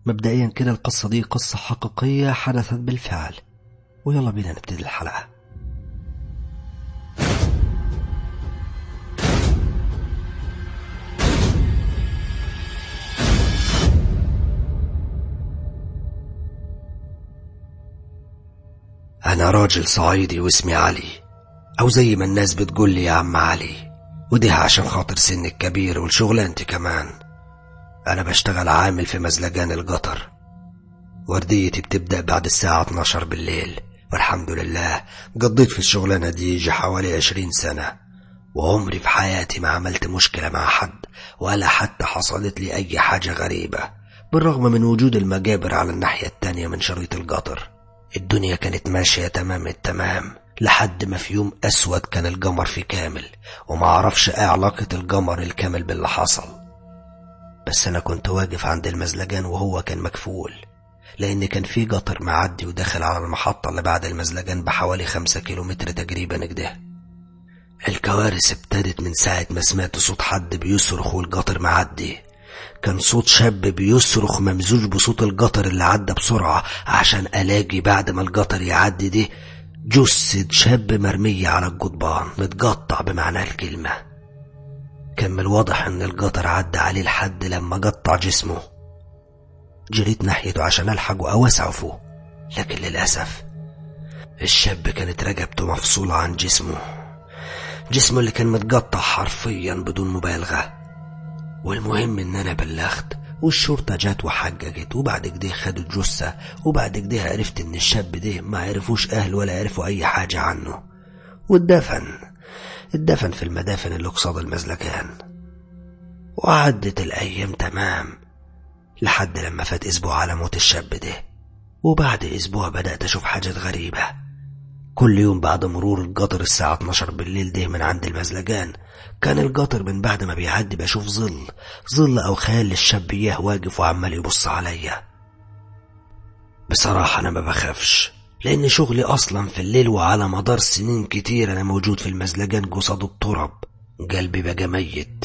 مبدئيا كده القصة دي قصة حقيقية حدثت بالفعل ويلا بينا نبتدي الحلقة أنا راجل صعيدي واسمي علي أو زي ما الناس بتقول لي يا عم علي ودي عشان خاطر سني الكبير والشغلانتي كمان أنا بشتغل عامل في مزلجان القطر ورديتي بتبدأ بعد الساعة 12 بالليل والحمد لله قضيت في الشغلانة دي يجي حوالي 20 سنة وعمري في حياتي ما عملت مشكلة مع حد ولا حتى حصلت لي أي حاجة غريبة بالرغم من وجود المجابر على الناحية التانية من شريط القطر الدنيا كانت ماشية تمام التمام لحد ما في يوم أسود كان القمر فيه كامل وما عرفش ايه علاقة القمر الكامل باللي حصل بس أنا كنت واقف عند المزلجان وهو كان مكفول لأن كان في قطر معدي وداخل على المحطة اللي بعد المزلجان بحوالي خمسة كيلومتر تقريبا كده الكوارث ابتدت من ساعة ما سمعت صوت حد بيصرخ والقطر معدي كان صوت شاب بيصرخ ممزوج بصوت القطر اللي عدى بسرعة عشان ألاقي بعد ما القطر يعدي ده جثة شاب مرمية على الجدبان متقطع بمعنى الكلمة كان من الواضح ان القطر عدى عليه لحد لما قطع جسمه جريت ناحيته عشان الحقه او اسعفه لكن للاسف الشاب كانت رقبته مفصولة عن جسمه جسمه اللي كان متقطع حرفيا بدون مبالغة والمهم ان انا بلغت والشرطة جات وحججت وبعد كده خدوا الجثة وبعد كده عرفت ان الشاب ده ما عرفوش اهل ولا عرفوا اي حاجة عنه واتدفن اتدفن في المدافن اللي قصاد المزلكان وعدت الايام تمام لحد لما فات اسبوع على موت الشاب ده وبعد اسبوع بدأت اشوف حاجات غريبة كل يوم بعد مرور القطر الساعة 12 بالليل ده من عند المزلجان كان القطر من بعد ما بيعدي بشوف ظل ظل أو خيال للشاب إياه واقف وعمال يبص عليا بصراحة أنا ما بخافش لأن شغلي أصلا في الليل وعلى مدار سنين كتير أنا موجود في المزلجان قصاد التراب قلبي بقى ميت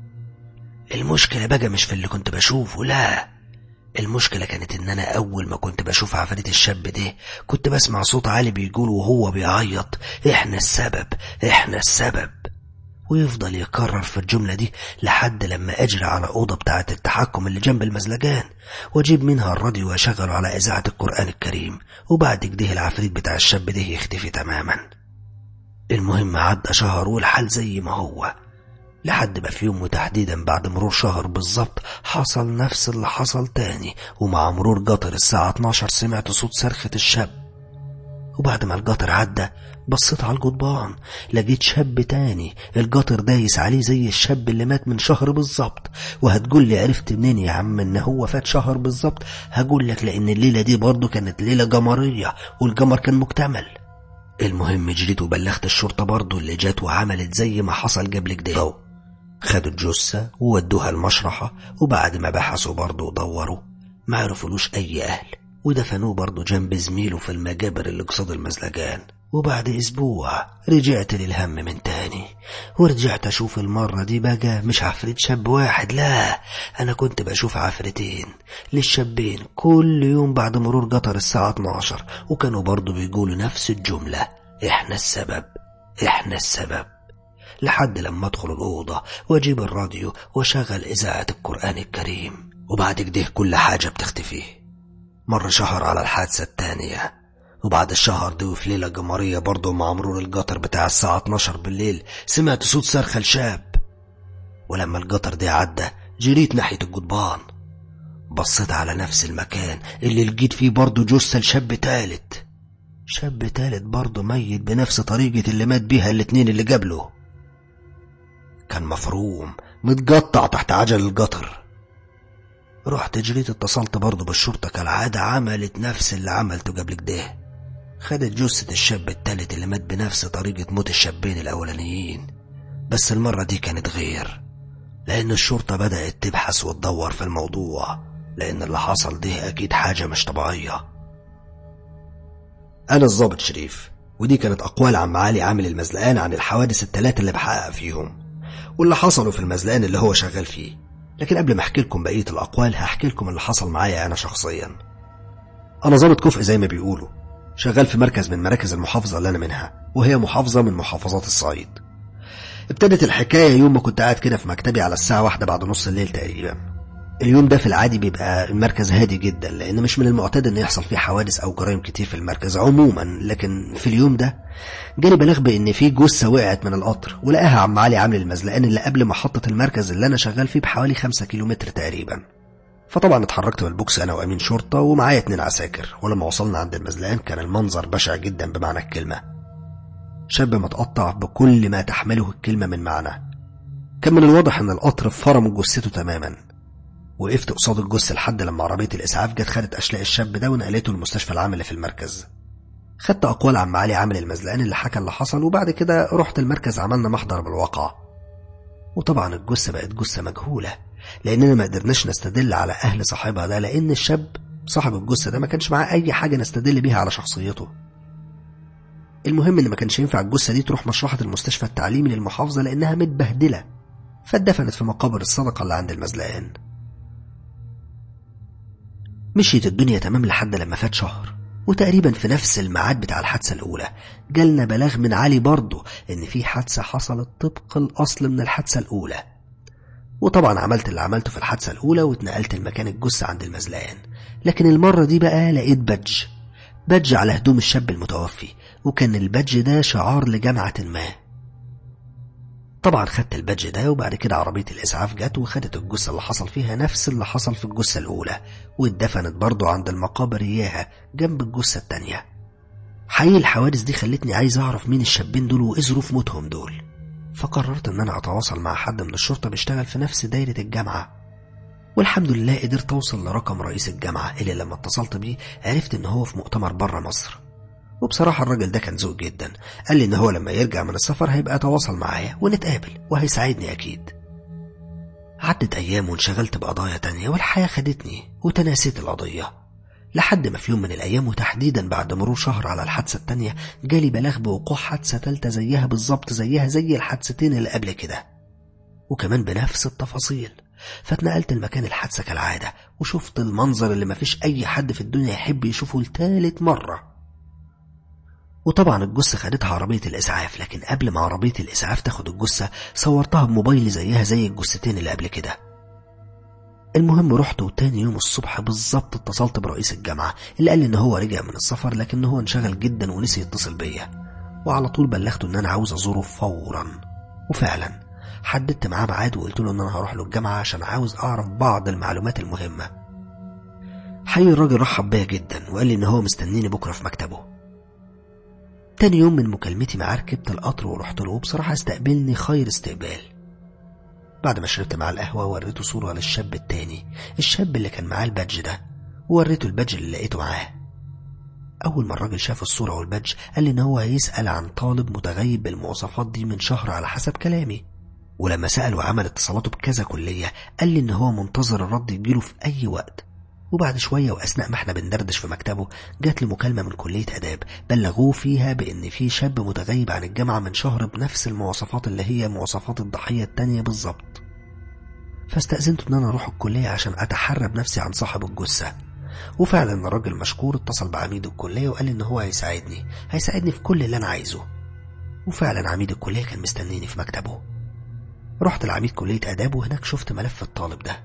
المشكلة بقى مش في اللي كنت بشوفه لا المشكلة كانت إن أنا أول ما كنت بشوف عفريت الشاب ده كنت بسمع صوت عالي بيقول وهو بيعيط إحنا السبب إحنا السبب ويفضل يكرر في الجملة دي لحد لما أجري على أوضة بتاعة التحكم اللي جنب المزلجان وأجيب منها الراديو وأشغله على إذاعة القرآن الكريم وبعد كده العفريت بتاع الشاب ده يختفي تماما المهم عدى شهر والحال زي ما هو لحد ما في يوم وتحديدا بعد مرور شهر بالظبط حصل نفس اللي حصل تاني ومع مرور قطر الساعة 12 سمعت صوت صرخة الشاب وبعد ما القطر عدى بصيت على الجدبان لقيت شاب تاني القطر دايس عليه زي الشاب اللي مات من شهر بالظبط وهتقول لي عرفت منين يا عم ان هو فات شهر بالظبط هقول لك لان الليلة دي برضه كانت ليلة قمرية والقمر كان مكتمل المهم جريت وبلغت الشرطة برضه اللي جات وعملت زي ما حصل قبل كده خدوا الجثة وودوها المشرحة وبعد ما بحثوا برضه ودوروا ما عرفولوش أي أهل ودفنوه برضه جنب زميله في المجابر اللي قصاد المزلجان وبعد أسبوع رجعت للهم من تاني ورجعت أشوف المرة دي بقى مش عفريت شاب واحد لا أنا كنت بشوف عفريتين للشابين كل يوم بعد مرور قطر الساعة 12 وكانوا برضه بيقولوا نفس الجملة إحنا السبب إحنا السبب لحد لما ادخل الأوضة واجيب الراديو واشغل إذاعة القرآن الكريم وبعد كده كل حاجة بتختفي مر شهر على الحادثة التانية وبعد الشهر ده وفي ليلة قمرية برضه مع مرور القطر بتاع الساعة 12 بالليل سمعت صوت صرخة لشاب ولما القطر ده عدى جريت ناحية الجدبان بصيت على نفس المكان اللي لقيت فيه برضه جثة لشاب تالت شاب تالت برضه ميت بنفس طريقة اللي مات بيها الاتنين اللي قبله كان مفروم متقطع تحت عجل القطر رحت جريت اتصلت برضه بالشرطة كالعادة عملت نفس اللي عملته قبل كده خدت جثة الشاب التالت اللي مات بنفس طريقة موت الشابين الأولانيين بس المرة دي كانت غير لأن الشرطة بدأت تبحث وتدور في الموضوع لأن اللي حصل ده أكيد حاجة مش طبيعية أنا الضابط شريف ودي كانت أقوال عم علي عامل المزلقان عن الحوادث التلاتة اللي بحقق فيهم واللي حصلوا في المزلقان اللي هو شغال فيه لكن قبل ما احكي لكم بقيه الاقوال هحكي لكم اللي حصل معايا انا شخصيا انا ظابط كفء زي ما بيقولوا شغال في مركز من مراكز المحافظه اللي انا منها وهي محافظه من محافظات الصعيد ابتدت الحكايه يوم ما كنت قاعد كده في مكتبي على الساعه واحدة بعد نص الليل تقريبا اليوم ده في العادي بيبقى المركز هادي جدا لان مش من المعتاد ان يحصل فيه حوادث او جرائم كتير في المركز عموما لكن في اليوم ده جالي بلاغ بان في جثه وقعت من القطر ولقاها عم علي عامل المزلقان اللي قبل محطه المركز اللي انا شغال فيه بحوالي 5 كيلومتر تقريبا فطبعا اتحركت بالبوكس انا وامين شرطه ومعايا اتنين عساكر ولما وصلنا عند المزلقان كان المنظر بشع جدا بمعنى الكلمه شاب متقطع بكل ما تحمله الكلمه من معنى كان من الواضح ان القطر فرم جثته تماما وقفت قصاد الجثة لحد لما عربية الإسعاف جت خدت أشلاء الشاب ده ونقلته المستشفى العام اللي في المركز. خدت أقوال عم علي عامل المزلقان اللي حكى اللي حصل وبعد كده رحت المركز عملنا محضر بالواقع. وطبعا الجثة بقت جثة مجهولة لأننا ما قدرناش نستدل على أهل صاحبها ده لأن الشاب صاحب الجثة ده ما كانش معاه أي حاجة نستدل بيها على شخصيته. المهم إن ما كانش ينفع الجثة دي تروح مشرحة المستشفى التعليمي للمحافظة لأنها متبهدلة فاتدفنت في مقابر الصدقة اللي عند المزلقان. مشيت الدنيا تمام لحد لما فات شهر وتقريبا في نفس الميعاد بتاع الحادثة الأولى جالنا بلاغ من علي برضه إن في حادثة حصلت طبق الأصل من الحادثة الأولى وطبعا عملت اللي عملته في الحادثة الأولى واتنقلت لمكان الجثة عند المزلقان لكن المرة دي بقى لقيت بادج بادج على هدوم الشاب المتوفي وكان البادج ده شعار لجامعة ما طبعا خدت البادج ده وبعد كده عربية الإسعاف جت وخدت الجثة اللي حصل فيها نفس اللي حصل في الجثة الأولى واتدفنت برضه عند المقابر إياها جنب الجثة التانية حقيقي الحوادث دي خلتني عايز أعرف مين الشابين دول وإيه ظروف موتهم دول فقررت إن أنا أتواصل مع حد من الشرطة بيشتغل في نفس دايرة الجامعة والحمد لله قدرت أوصل لرقم رئيس الجامعة اللي لما اتصلت بيه عرفت إن هو في مؤتمر بره مصر وبصراحة الراجل ده كان ذوق جدا قال لي إن هو لما يرجع من السفر هيبقى يتواصل معايا ونتقابل وهيساعدني أكيد عدت أيام وانشغلت بقضايا تانية والحياة خدتني وتناسيت القضية لحد ما في يوم من الأيام وتحديدا بعد مرور شهر على الحادثة التانية جالي بلاغ بوقوع حادثة تالتة زيها بالظبط زيها زي الحادثتين اللي قبل كده وكمان بنفس التفاصيل فاتنقلت لمكان الحادثة كالعادة وشفت المنظر اللي مفيش أي حد في الدنيا يحب يشوفه لتالت مرة وطبعا الجثة خدتها عربية الإسعاف لكن قبل ما عربية الإسعاف تاخد الجثة صورتها بموبايلي زيها زي الجثتين اللي قبل كده المهم رحت وتاني يوم الصبح بالظبط اتصلت برئيس الجامعة اللي قال لي ان هو رجع من السفر لكن هو انشغل جدا ونسي يتصل بيا وعلى طول بلغته ان انا عاوز ازوره فورا وفعلا حددت معاه ميعاد وقلت له ان انا هروح له الجامعة عشان عاوز اعرف بعض المعلومات المهمة حقيقي الراجل رحب بيا جدا وقال لي ان هو مستنيني بكرة في مكتبه تاني يوم من مكالمتي معاه ركبت القطر ورحت له وبصراحة استقبلني خير استقبال بعد ما شربت معاه القهوة وريته صورة للشاب التاني الشاب اللي كان معاه البادج ده ووريته البادج اللي لقيته معاه أول ما الراجل شاف الصورة والبادج قال لي إن هو هيسأل عن طالب متغيب بالمواصفات دي من شهر على حسب كلامي ولما سأل وعمل اتصالاته بكذا كلية قال لي إن هو منتظر الرد يجيله في أي وقت وبعد شوية وأثناء ما احنا بندردش في مكتبه جات لي مكالمة من كلية آداب بلغوه فيها بإن في شاب متغيب عن الجامعة من شهر بنفس المواصفات اللي هي مواصفات الضحية التانية بالظبط فاستأذنت إن أنا أروح الكلية عشان أتحرى بنفسي عن صاحب الجثة وفعلا الراجل مشكور اتصل بعميد الكلية وقال لي إن هو هيساعدني هيساعدني في كل اللي أنا عايزه وفعلا عميد الكلية كان مستنيني في مكتبه رحت لعميد كلية آداب وهناك شفت ملف الطالب ده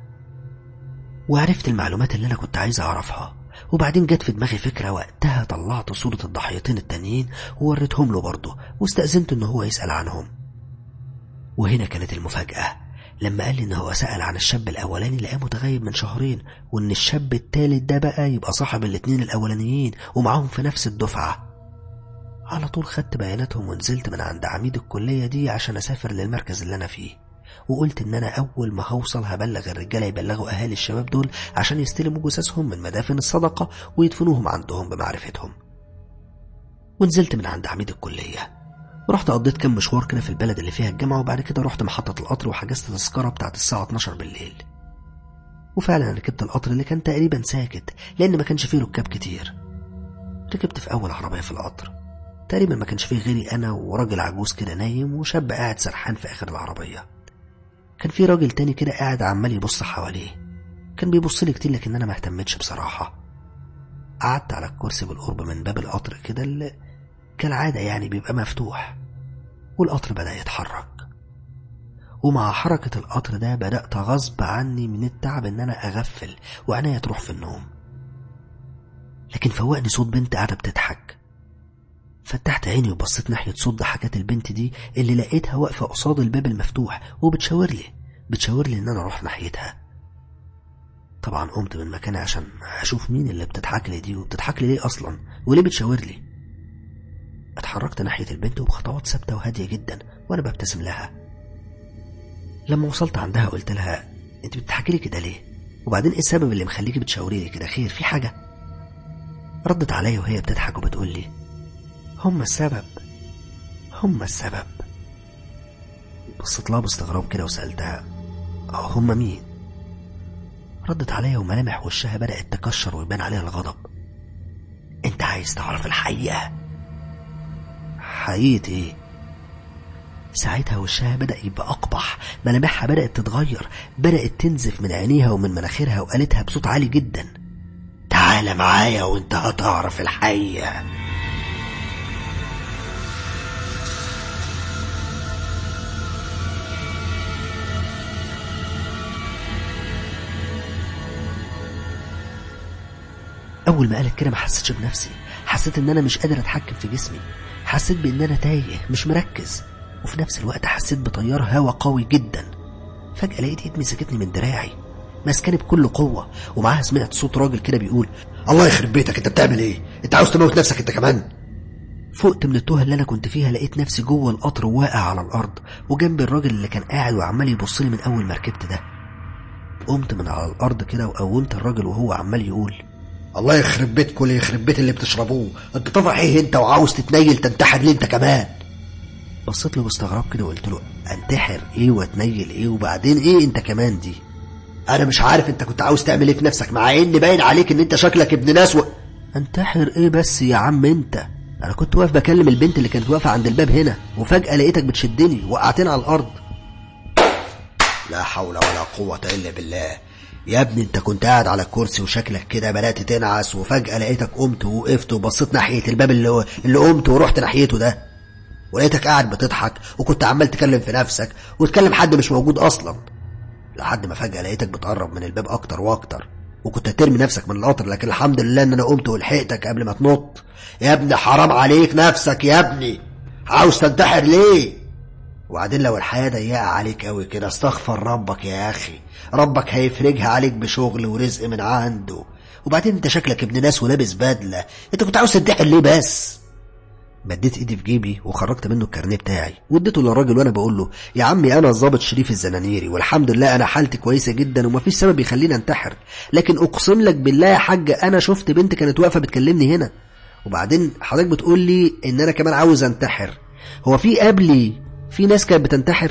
وعرفت المعلومات اللي أنا كنت عايز أعرفها وبعدين جت في دماغي فكرة وقتها طلعت صورة الضحيتين التانيين ووريتهم له برضه واستأذنت إن هو يسأل عنهم وهنا كانت المفاجأة لما قال لي إن هو سأل عن الشاب الأولاني لقاه متغيب من شهرين وإن الشاب التالت ده بقى يبقى صاحب الاتنين الأولانيين ومعاهم في نفس الدفعة على طول خدت بياناتهم ونزلت من عند عميد الكلية دي عشان أسافر للمركز اللي أنا فيه وقلت إن أنا أول ما هوصل هبلغ الرجالة يبلغوا أهالي الشباب دول عشان يستلموا جثثهم من مدافن الصدقة ويدفنوهم عندهم بمعرفتهم ونزلت من عند عميد الكلية ورحت قضيت كام مشوار كده في البلد اللي فيها الجامعة وبعد كده رحت محطة القطر وحجزت تذكرة بتاعت الساعة 12 بالليل وفعلا ركبت القطر اللي كان تقريبا ساكت لأن ما كانش فيه ركاب كتير ركبت في أول عربية في القطر تقريبا ما كانش فيه غيري أنا وراجل عجوز كده نايم وشاب قاعد سرحان في آخر العربية كان في راجل تاني كده قاعد عمال يبص حواليه كان بيبص لي كتير لكن انا ما اهتمتش بصراحه قعدت على الكرسي بالقرب من باب القطر كده اللي كالعاده يعني بيبقى مفتوح والقطر بدا يتحرك ومع حركة القطر ده بدأت غصب عني من التعب إن أنا أغفل وعينيا تروح في النوم لكن فوقني صوت بنت قاعدة بتضحك فتحت عيني وبصيت ناحية صوت ضحكات البنت دي اللي لقيتها واقفة قصاد الباب المفتوح وبتشاور لي بتشاور لي إن أنا أروح ناحيتها طبعا قمت من مكاني عشان أشوف مين اللي بتضحك لي دي وبتضحك لي ليه أصلا وليه بتشاور لي اتحركت ناحية البنت وبخطوات ثابتة وهادية جدا وأنا ببتسم لها لما وصلت عندها قلت لها انت بتضحكي لي كده ليه وبعدين ايه السبب اللي مخليكي بتشاوري لي كده خير في حاجه ردت عليا وهي بتضحك وبتقول لي هم السبب هم السبب بصيت لها باستغراب كده وسالتها هم مين ردت عليا وملامح وشها بدات تكشر ويبان عليها الغضب انت عايز تعرف الحقيقه حقيقه ايه ساعتها وشها بدأ يبقى أقبح ملامحها بدأت تتغير بدأت تنزف من عينيها ومن مناخيرها وقالتها بصوت عالي جدا تعال معايا وانت هتعرف الحقيقة أول ما قالت كده ما حسيتش بنفسي حسيت إن أنا مش قادر أتحكم في جسمي حسيت بإن أنا تايه مش مركز وفي نفس الوقت حسيت بتيار هوا قوي جدا فجأة لقيت ايد مسكتني من دراعي ماسكاني بكل قوة ومعاها سمعت صوت راجل كده بيقول الله يخرب بيتك انت بتعمل ايه انت عاوز تموت نفسك انت كمان فقت من التوهة اللي انا كنت فيها لقيت نفسي جوه القطر واقع على الارض وجنب الراجل اللي كان قاعد وعمال يبص لي من اول ما ركبت ده قمت من على الارض كده وقومت الراجل وهو عمال يقول الله يخرب بيتكم اللي يخرب بيت اللي بتشربوه انت طبع ايه انت وعاوز تتنيل تنتحر ليه انت كمان بصيت له باستغراب كده وقلت له انتحر ايه واتنيل ايه وبعدين ايه انت كمان دي انا مش عارف انت كنت عاوز تعمل ايه في نفسك مع ان باين عليك ان انت شكلك ابن ناس و... انتحر ايه بس يا عم انت انا كنت واقف بكلم البنت اللي كانت واقفه عند الباب هنا وفجاه لقيتك بتشدني وقعتني على الارض لا حول ولا قوة الا بالله يا ابني انت كنت قاعد على الكرسي وشكلك كده بدأت تنعس وفجأة لقيتك قمت ووقفت وبصيت ناحية الباب اللي, اللي قمت ورحت ناحيته ده ولقيتك قاعد بتضحك وكنت عمال تكلم في نفسك وتكلم حد مش موجود اصلا لحد ما فجأة لقيتك بتقرب من الباب اكتر واكتر وكنت هترمي نفسك من القطر لكن الحمد لله ان انا قمت ولحقتك قبل ما تنط يا ابني حرام عليك نفسك يا ابني عاوز تنتحر ليه وبعدين لو الحياة ضيقة عليك قوي كده استغفر ربك يا اخي ربك هيفرجها عليك بشغل ورزق من عنده وبعدين انت شكلك ابن ناس ولابس بدلة انت كنت عاوز تنتحر ليه بس مديت ايدي في جيبي وخرجت منه الكارنيه بتاعي واديته للراجل وانا بقول له يا عمي انا الظابط شريف الزنانيري والحمد لله انا حالتي كويسه جدا ومفيش سبب يخليني انتحر لكن اقسم لك بالله يا حاج انا شفت بنت كانت واقفه بتكلمني هنا وبعدين حضرتك بتقول لي ان انا كمان عاوز انتحر هو في قبلي في ناس كانت بتنتحر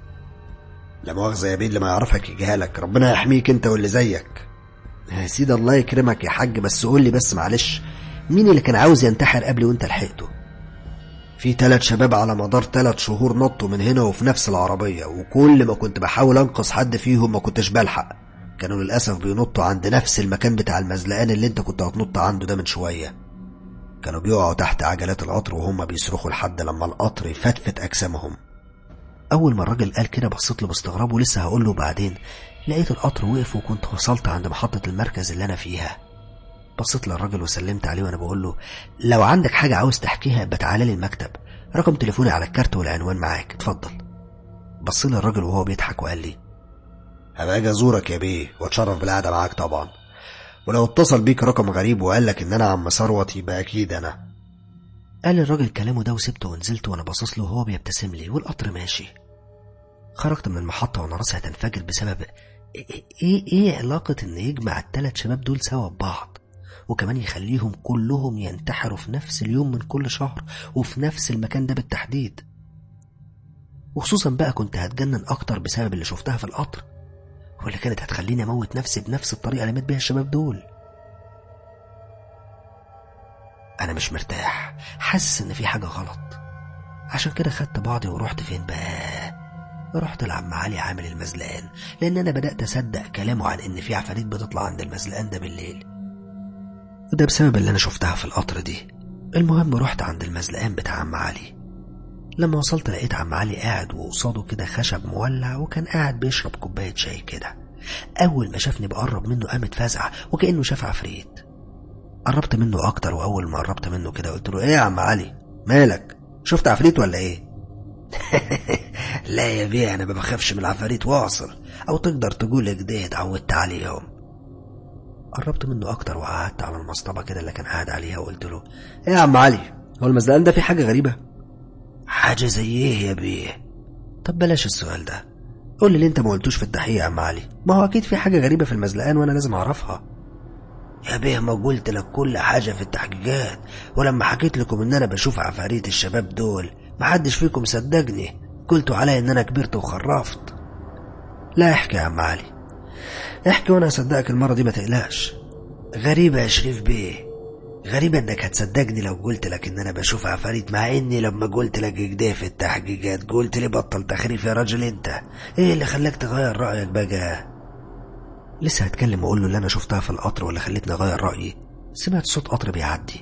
لا مؤاخذة يا بيه اللي ما يعرفك يجهلك ربنا يحميك انت واللي زيك يا سيدي الله يكرمك يا حاج بس قول لي بس معلش مين اللي كان عاوز ينتحر قبلي وانت لحقته في تلات شباب على مدار تلات شهور نطوا من هنا وفي نفس العربية وكل ما كنت بحاول انقذ حد فيهم ما كنتش بلحق كانوا للأسف بينطوا عند نفس المكان بتاع المزلقان اللي انت كنت هتنط عنده ده من شوية كانوا بيقعوا تحت عجلات القطر وهم بيصرخوا لحد لما القطر يفتفت أجسامهم أول ما الراجل قال كده بصيت له باستغراب ولسه هقول له بعدين لقيت القطر وقف وكنت وصلت عند محطة المركز اللي أنا فيها بصيت للراجل وسلمت عليه وأنا بقول له لو عندك حاجة عاوز تحكيها يبقى تعالى لي المكتب رقم تليفوني على الكارت والعنوان معاك اتفضل بص لي الراجل وهو بيضحك وقال لي هبقى اجي ازورك يا بيه واتشرف بالقعده معاك طبعا ولو اتصل بيك رقم غريب وقال لك ان انا عم ثروت يبقى اكيد انا قال الراجل كلامه ده وسبته ونزلت وانا باصص له وهو بيبتسم لي والقطر ماشي خرجت من المحطة وانا راسي هتنفجر بسبب ايه ايه, إيه علاقة ان يجمع التلات شباب دول سوا ببعض وكمان يخليهم كلهم ينتحروا في نفس اليوم من كل شهر وفي نفس المكان ده بالتحديد وخصوصا بقى كنت هتجنن اكتر بسبب اللي شفتها في القطر واللي كانت هتخليني اموت نفسي بنفس الطريقة اللي مات بيها الشباب دول انا مش مرتاح حاسس ان في حاجة غلط عشان كده خدت بعضي ورحت فين بقى رحت لعم علي عامل المزلقان لان انا بدات اصدق كلامه عن ان في عفاريت بتطلع عند المزلقان ده بالليل وده بسبب اللي انا شفتها في القطر دي المهم رحت عند المزلقان بتاع عم علي لما وصلت لقيت عم علي قاعد وقصاده كده خشب مولع وكان قاعد بيشرب كوبايه شاي كده اول ما شافني بقرب منه قام اتفزع وكانه شاف عفريت قربت منه اكتر واول ما قربت منه كده قلت له ايه يا عم علي مالك شفت عفريت ولا ايه لا يا بيه انا ما بخافش من العفاريت واصل او تقدر تقول كده اتعودت عليهم قربت منه اكتر وقعدت على المصطبه كده اللي كان قاعد عليها وقلت له ايه يا عم علي هو المزلقان ده في حاجه غريبه حاجه زي ايه يا بيه طب بلاش السؤال ده قول لي اللي انت ما قلتوش في التحقيق يا عم علي ما هو اكيد في حاجه غريبه في المزلقان وانا لازم اعرفها يا بيه ما قلت لك كل حاجة في التحقيقات ولما حكيت لكم ان انا بشوف عفاريت الشباب دول محدش فيكم صدقني قلتوا علي ان انا كبرت وخرفت لا احكي يا عم علي احكي وانا اصدقك المرة دي ما تقلقش غريبة يا شريف بيه غريبة انك هتصدقني لو قلت لك ان انا بشوف عفاريت مع اني لما قلت لك كده في التحقيقات قلت لي بطل تخريف يا راجل انت ايه اللي خلاك تغير رأيك بقى لسه هتكلم واقول له اللي انا شفتها في القطر واللي خلتني اغير رايي سمعت صوت قطر بيعدي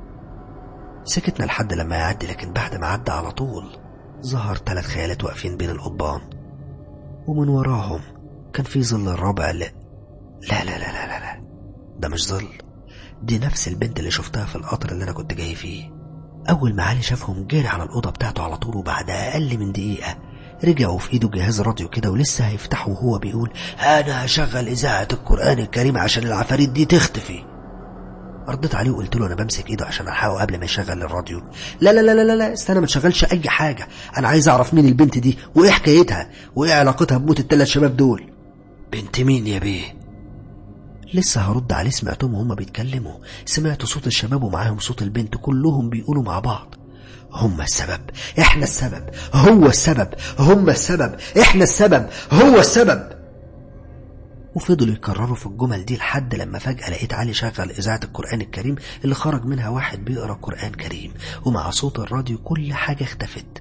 سكتنا لحد لما يعدي لكن بعد ما عدى على طول ظهر ثلاث خيالات واقفين بين القضبان ومن وراهم كان في ظل الرابع اللي لا لا لا لا لا, لا. ده مش ظل دي نفس البنت اللي شفتها في القطر اللي انا كنت جاي فيه اول ما علي شافهم جري على الاوضه بتاعته على طول وبعد اقل من دقيقه رجعوا في ايده جهاز راديو كده ولسه هيفتحه وهو بيقول انا هشغل اذاعه القران الكريم عشان العفاريت دي تختفي رديت عليه وقلت له انا بمسك ايده عشان الحقه قبل ما يشغل الراديو لا لا لا لا لا استنى ما تشغلش اي حاجه انا عايز اعرف مين البنت دي وايه حكايتها وايه علاقتها بموت الثلاث شباب دول بنت مين يا بيه لسه هرد عليه سمعتهم وهما بيتكلموا سمعت صوت الشباب ومعاهم صوت البنت كلهم بيقولوا مع بعض هم السبب احنا السبب هو السبب هم السبب احنا السبب هو السبب وفضلوا يكرروا في الجمل دي لحد لما فجأة لقيت علي شغل إذاعة القرآن الكريم اللي خرج منها واحد بيقرأ قرآن كريم ومع صوت الراديو كل حاجة اختفت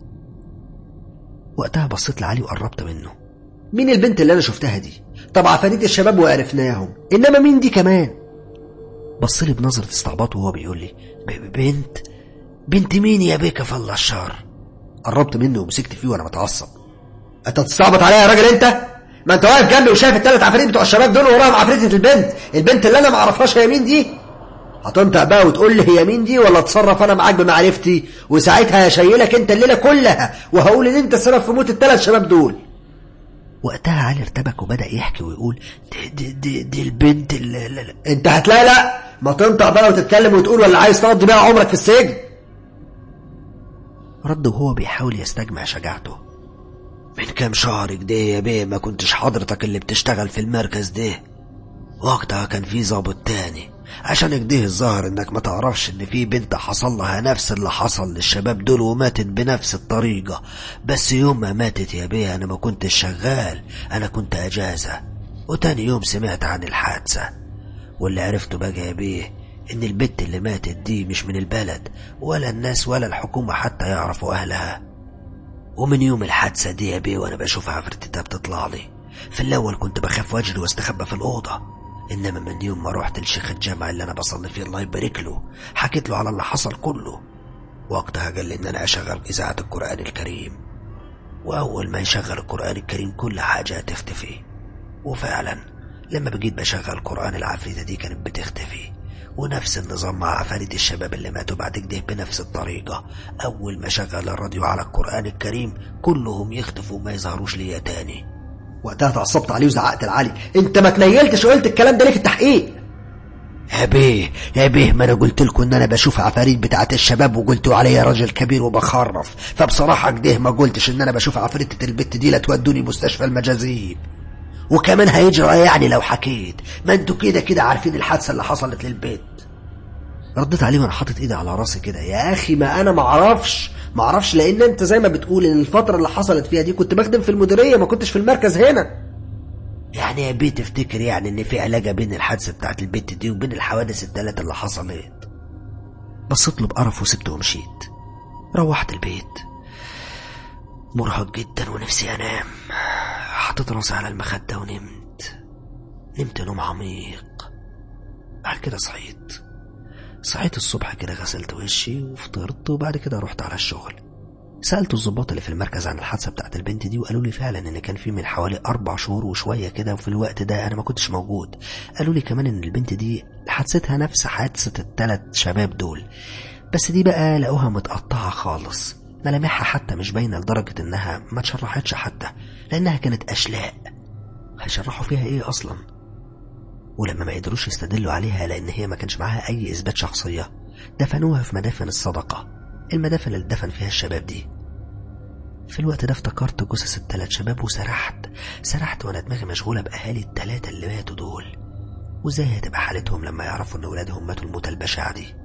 وقتها بصيت لعلي وقربت منه مين البنت اللي أنا شفتها دي؟ طب عفاريت الشباب وعرفناهم إنما مين دي كمان؟ بصلي بنظرة استعباط وهو بيقول لي بنت بنت مين يا بيه كفل الشر قربت منه ومسكت فيه وانا متعصب انت تستعبط عليا يا راجل انت ما انت واقف جنبي وشايف الثلاث عفاريت بتوع الشباب دول وراهم عفريتة البنت البنت اللي انا ما اعرفهاش هي مين دي هتنطق بقى وتقول لي هي مين دي ولا اتصرف انا معاك بمعرفتي وساعتها هشيلك انت الليله كلها وهقول ان انت السبب في موت الثلاث شباب دول وقتها علي ارتبك وبدا يحكي ويقول دي دي دي, دي البنت اللي لا لا. انت هتلاقي لا ما تنطق بقى وتتكلم وتقول ولا عايز تقضي بقى عمرك في السجن رد وهو بيحاول يستجمع شجاعته من كام شهر كده يا بيه ما كنتش حضرتك اللي بتشتغل في المركز ده وقتها كان في ظابط تاني عشان كده الظاهر انك ما تعرفش ان في بنت حصل لها نفس اللي حصل للشباب دول وماتت بنفس الطريقة بس يوم ما ماتت يا بيه انا ما كنتش شغال انا كنت اجازة وتاني يوم سمعت عن الحادثة واللي عرفته بقى يا بيه ان البنت اللي ماتت دي مش من البلد ولا الناس ولا الحكومة حتى يعرفوا اهلها ومن يوم الحادثة دي يا بيه وانا بشوف عفرتتها بتطلع لي في الاول كنت بخاف واجري واستخبى في الاوضة انما من يوم ما رحت لشيخ الجامع اللي انا بصلي فيه الله يبارك له حكيت له على اللي حصل كله وقتها قال لي ان انا اشغل اذاعة القرآن الكريم واول ما يشغل القرآن الكريم كل حاجة هتختفي وفعلا لما بقيت بشغل قرآن العفريتة دي كانت بتختفي ونفس النظام مع عفاريت الشباب اللي ماتوا بعد كده بنفس الطريقة أول ما شغل الراديو على القرآن الكريم كلهم يختفوا وما يظهروش ليا تاني وقتها اتعصبت عليه وزعقت لعلي انت ما تنيلتش وقلت الكلام ده ليه في التحقيق يا بيه يا بيه ما انا قلت لكم ان انا بشوف عفاريت بتاعت الشباب وقلتوا عليا راجل كبير وبخرف فبصراحة كده ما قلتش ان انا بشوف عفريتة البت دي لا تودوني مستشفى المجازيب وكمان هيجرى يعني لو حكيت ما انتوا كده كده عارفين الحادثه اللي حصلت للبيت رديت عليه وانا حاطط ايدي على راسي كده يا اخي ما انا ما اعرفش ما اعرفش لان انت زي ما بتقول ان الفتره اللي حصلت فيها دي كنت بخدم في المديريه ما كنتش في المركز هنا يعني يا بيه تفتكر يعني ان في علاقه بين الحادثه بتاعت البت دي وبين الحوادث الثلاثه اللي حصلت بصيت له بقرف وسبته ومشيت روحت البيت مرهق جدا ونفسي انام حطيت راسي على المخدة ونمت نمت نوم عميق بعد كده صحيت صحيت الصبح كده غسلت وشي وفطرت وبعد كده رحت على الشغل سألت الضباط اللي في المركز عن الحادثة بتاعت البنت دي وقالوا لي فعلا إن كان في من حوالي أربع شهور وشوية كده وفي الوقت ده أنا ما كنتش موجود قالوا لي كمان إن البنت دي حادثتها نفس حادثة التلات شباب دول بس دي بقى لقوها متقطعة خالص ملامحها حتى مش باينة لدرجة إنها ما اتشرحتش حتى لأنها كانت أشلاء هيشرحوا فيها إيه أصلا ولما ما قدروش يستدلوا عليها لأن هي ما كانش معاها أي إثبات شخصية دفنوها في مدافن الصدقة المدافن اللي دفن فيها الشباب دي في الوقت ده افتكرت جثث التلات شباب وسرحت سرحت وانا دماغي مشغولة بأهالي التلاتة اللي ماتوا دول وازاي هتبقى حالتهم لما يعرفوا ان ولادهم ماتوا الموتة البشعة دي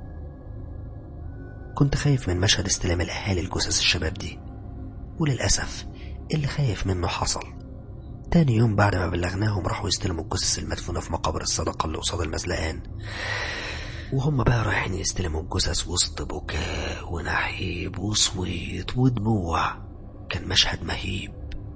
كنت خايف من مشهد استلام الأهالي لجثث الشباب دي وللأسف اللي خايف منه حصل تاني يوم بعد ما بلغناهم راحوا يستلموا الجثث المدفونة في مقابر الصدقة اللي قصاد المزلقان وهم بقى رايحين يستلموا الجثث وسط بكاء ونحيب وصويت ودموع كان مشهد مهيب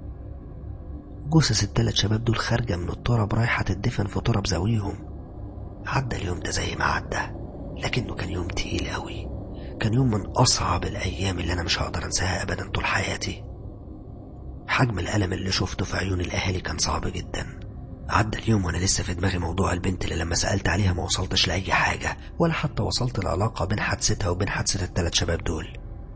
جثث التلات شباب دول خارجة من التراب رايحة تدفن في تراب زاويهم عدى اليوم ده زي ما عدى لكنه كان يوم تقيل قوي كان يوم من أصعب الأيام اللي أنا مش هقدر أنساها أبدا طول حياتي حجم الألم اللي شفته في عيون الأهالي كان صعب جدا عدى اليوم وانا لسه في دماغي موضوع البنت اللي لما سألت عليها ما وصلتش لأي حاجة ولا حتى وصلت العلاقة بين حادثتها وبين حادثة التلات شباب دول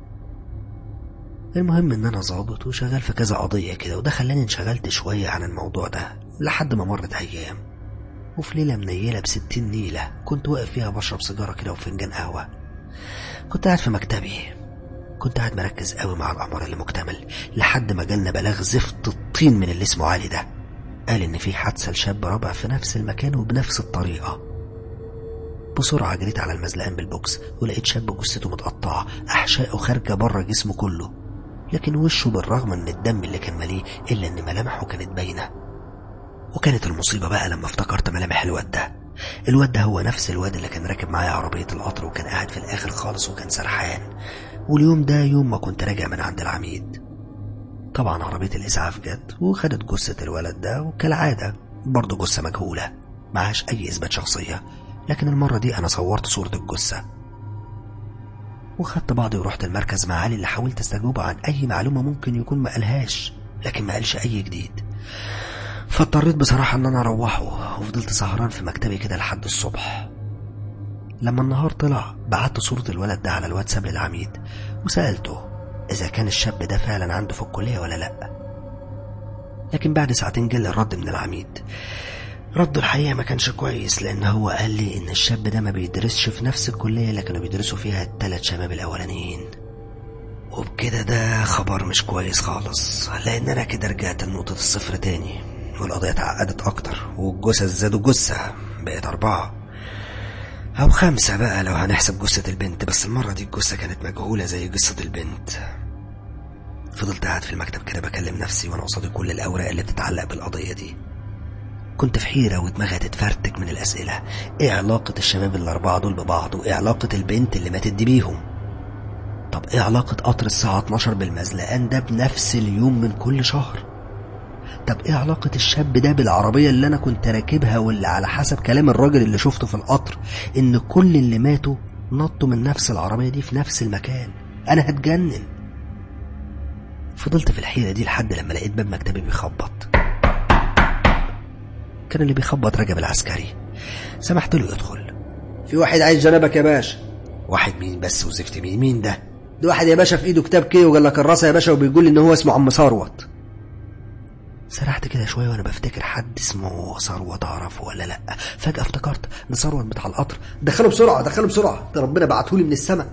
المهم ان انا ظابط وشغال في كذا قضية كده وده خلاني انشغلت شوية عن الموضوع ده لحد ما مرت ايام وفي ليلة منيلة بستين نيلة كنت واقف فيها بشرب سيجارة كده وفنجان قهوة كنت قاعد في مكتبي كنت قاعد مركز قوي مع القمر اللي مكتمل لحد ما جالنا بلاغ زفت الطين من اللي اسمه علي ده قال إن في حادثة لشاب رابع في نفس المكان وبنفس الطريقة بسرعة جريت على المزلقان بالبوكس ولقيت شاب جثته متقطعة أحشائه خارجة بره جسمه كله لكن وشه بالرغم من الدم اللي كان مليه إلا إن ملامحه كانت باينة وكانت المصيبة بقى لما افتكرت ملامح الواد ده الواد ده هو نفس الواد اللي كان راكب معايا عربية القطر وكان قاعد في الآخر خالص وكان سرحان واليوم ده يوم ما كنت راجع من عند العميد طبعا عربية الإسعاف جت وخدت جثة الولد ده وكالعادة برضه جثة مجهولة معهاش أي إثبات شخصية لكن المرة دي أنا صورت صورة الجثة وخدت بعضي ورحت المركز مع علي اللي حاولت استجوبه عن أي معلومة ممكن يكون ما قالهاش لكن ما قالش أي جديد فاضطريت بصراحة إن أنا أروحه وفضلت سهران في مكتبي كده لحد الصبح لما النهار طلع بعت صورة الولد ده على الواتساب للعميد وسألته إذا كان الشاب ده فعلا عنده في الكلية ولا لأ لكن بعد ساعتين جالي الرد من العميد رده الحقيقة ما كانش كويس لأن هو قال لي إن الشاب ده ما بيدرسش في نفس الكلية اللي كانوا بيدرسوا فيها التلات شباب الأولانيين وبكده ده خبر مش كويس خالص لأن أنا كده رجعت لنقطة الصفر تاني والقضية اتعقدت أكتر والجثث زادوا جثة بقت أربعة أو خمسة بقى لو هنحسب جثة البنت بس المرة دي الجثة كانت مجهولة زي قصة البنت فضلت قاعد في المكتب كده بكلم نفسي وأنا قصادي كل الأوراق اللي بتتعلق بالقضية دي كنت في حيرة ودماغي هتتفرتك من الأسئلة إيه علاقة الشباب الأربعة دول ببعض وإيه علاقة البنت اللي ماتت دي بيهم طب إيه علاقة قطر الساعة 12 بالمزلقان ده بنفس اليوم من كل شهر طب ايه علاقة الشاب ده بالعربية اللي انا كنت راكبها واللي على حسب كلام الراجل اللي شفته في القطر ان كل اللي ماتوا نطوا من نفس العربية دي في نفس المكان انا هتجنن فضلت في الحيرة دي لحد لما لقيت باب مكتبي بيخبط كان اللي بيخبط رجب العسكري سمحت له يدخل في واحد عايز جنبك يا باشا واحد مين بس وزفت مين مين ده ده واحد يا باشا في ايده كتاب كي وقال لك الراسه يا باشا وبيقول لي ان هو اسمه عم ثروت سرحت كده شويه وانا بفتكر حد اسمه ثروت اعرفه ولا لا فجاه افتكرت ان ثروت بتاع القطر دخله بسرعه دخله بسرعه ده ربنا بعتهولي من السماء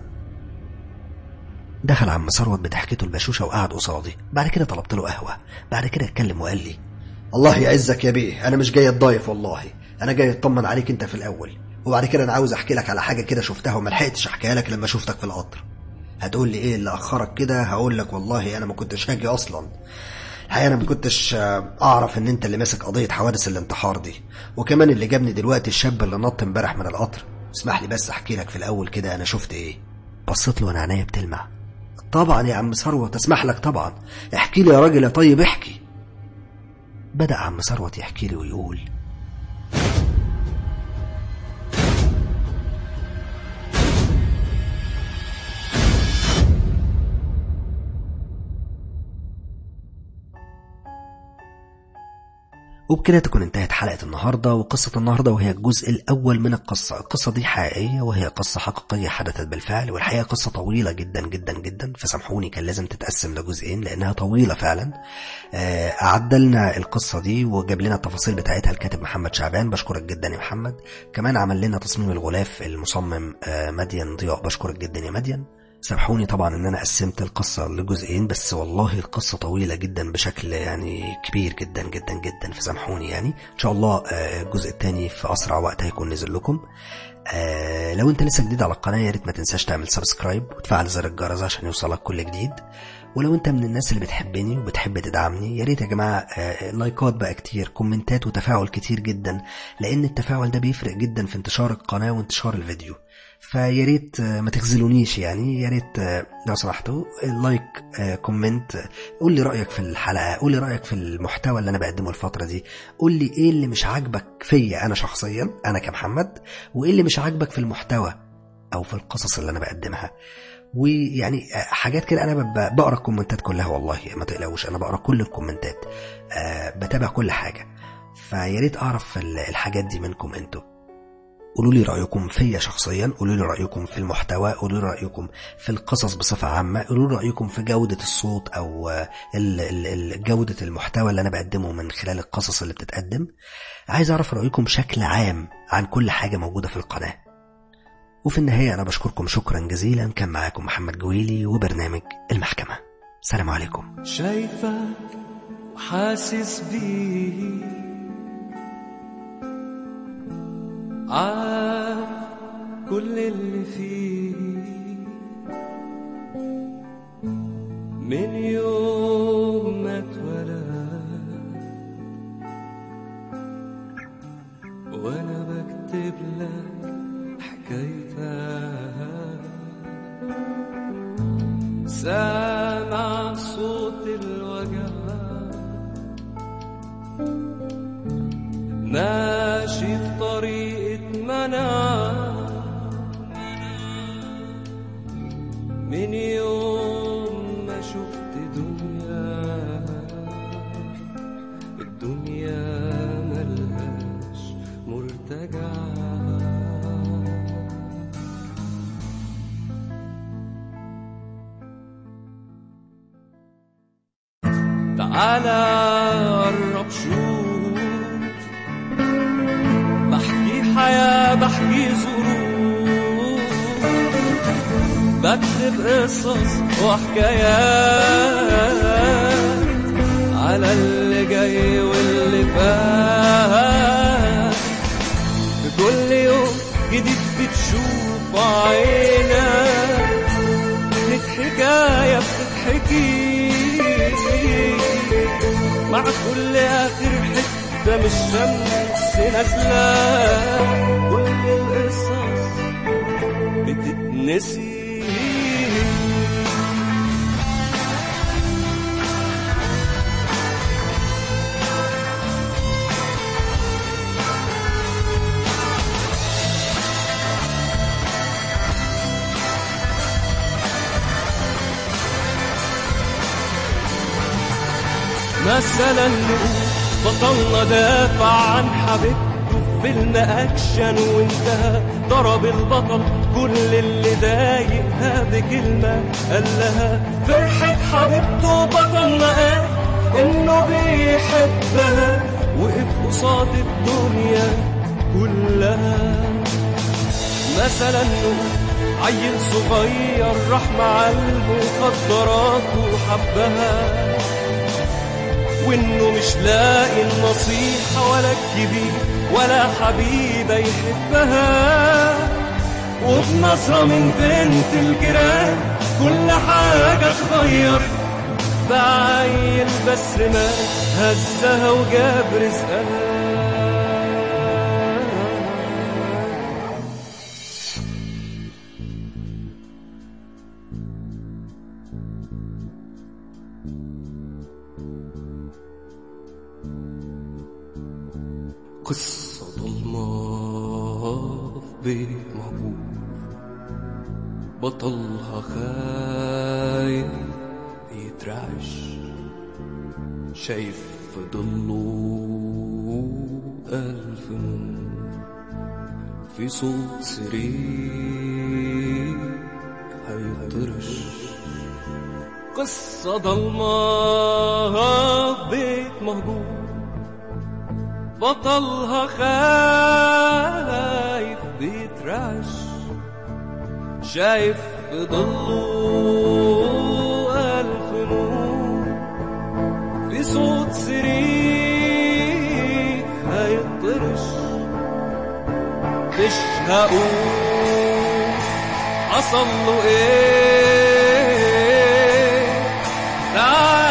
دخل عم ثروت بضحكته البشوشه وقعد قصادي بعد كده طلبت له قهوه بعد كده اتكلم وقال لي الله يعزك يا بيه انا مش جاي اتضايف والله انا جاي اطمن عليك انت في الاول وبعد كده انا عاوز احكي لك على حاجه كده شفتها وما لحقتش احكيها لك لما شفتك في القطر هتقول لي ايه اللي اخرك كده هقول لك والله انا ما كنتش هاجي اصلا الحقيقه انا ما كنتش اعرف ان انت اللي ماسك قضيه حوادث الانتحار دي وكمان اللي جابني دلوقتي الشاب اللي نط امبارح من القطر اسمح لي بس احكي لك في الاول كده انا شفت ايه بصيت له وانا عينيا بتلمع طبعا يا عم ثروت اسمح لك طبعا احكي لي يا راجل يا طيب احكي بدأ عم ثروت يحكي لي ويقول وبكده تكون انتهت حلقة النهاردة وقصة النهاردة وهي الجزء الأول من القصة القصة دي حقيقية وهي قصة حقيقية حدثت بالفعل والحقيقة قصة طويلة جدا جدا جدا فسامحوني كان لازم تتقسم لجزئين لأنها طويلة فعلا آه، أعد لنا القصة دي وجاب لنا التفاصيل بتاعتها الكاتب محمد شعبان بشكرك جدا يا محمد كمان عمل لنا تصميم الغلاف المصمم آه، مدين ضياء بشكرك جدا يا مدين سامحوني طبعا ان انا قسمت القصة لجزئين بس والله القصة طويلة جدا بشكل يعني كبير جدا جدا جدا فسامحوني يعني ان شاء الله آه، الجزء التاني في اسرع وقت هيكون نزل لكم آه لو انت لسه جديد على القناة يا ريت ما تنساش تعمل سبسكرايب وتفعل زر الجرس عشان يوصلك كل جديد ولو انت من الناس اللي بتحبني وبتحب تدعمني يا ريت يا جماعه آه، لايكات بقى كتير كومنتات وتفاعل كتير جدا لان التفاعل ده بيفرق جدا في انتشار القناه وانتشار الفيديو فيا ريت آه، ما تخذلونيش يعني يا ريت آه، لو سمحتوا لايك آه، كومنت آه، قول لي رايك في الحلقه قول لي رايك في المحتوى اللي انا بقدمه الفتره دي قول لي ايه اللي مش عاجبك فيا انا شخصيا انا كمحمد وايه اللي مش عاجبك في المحتوى او في القصص اللي انا بقدمها ويعني آه، حاجات كده انا ب- بقرا الكومنتات كلها والله ما تقلقوش انا بقرا كل الكومنتات آه، بتابع كل حاجه فيا ريت اعرف ال- الحاجات دي منكم انتوا قولوا لي رايكم فيا شخصيا قولوا لي رايكم في المحتوى قولوا لي رايكم في القصص بصفه عامه قولوا لي رايكم في جوده الصوت او آه، ال- ال- ال- جوده المحتوى اللي انا بقدمه من خلال القصص اللي بتتقدم عايز اعرف رايكم بشكل عام عن كل حاجه موجوده في القناه وفي النهاية أنا بشكركم شكرا جزيلا كان معاكم محمد جويلي وبرنامج المحكمة سلام عليكم شايفك وحاسس بيه عارف كل اللي فيه من يوم ما اتولد وانا بكتب لك حكايتها سامع صوت الوجع ماشي في طريقة منع من يوم ما شفت دنيا الدنيا ملهاش مرتجع تعالى قرب شوف بحكي حياة بحكي ظروف بكتب قصص وحكايات على اللي جاي واللي فات في كل يوم جديد بتشوف عينك كانت حكاية بتتحكي مع كل آخر حتة من الشمس نازلة كل القصص بتتنسي مثلا نقول بطلنا دافع عن حبيبته في فيلم اكشن وانتهى ضرب البطل كل اللي ضايقها بكلمه قال لها فرحه حبيبته بطلنا قال انه بيحبها وقف قصاد الدنيا كلها مثلا نقول عيل صغير راح مع المخدرات وحبها وانه مش لاقي النصيحة ولا الكبير ولا حبيبة يحبها وبنظرة من بنت الجيران كل حاجة اتغير بعيل بس ما هزها وجاب رزقها قصة ضلمة في بيت مهجور بطلها خايف يترعش شايف في ضله ألف نور في صوت سرير هيطرش قصة ضلمة في بيت مهجور بطلها خايف بيترعش شايف في ضله ألف نور في صوت سرير هيطرش مش هقول حصل له ايه تعال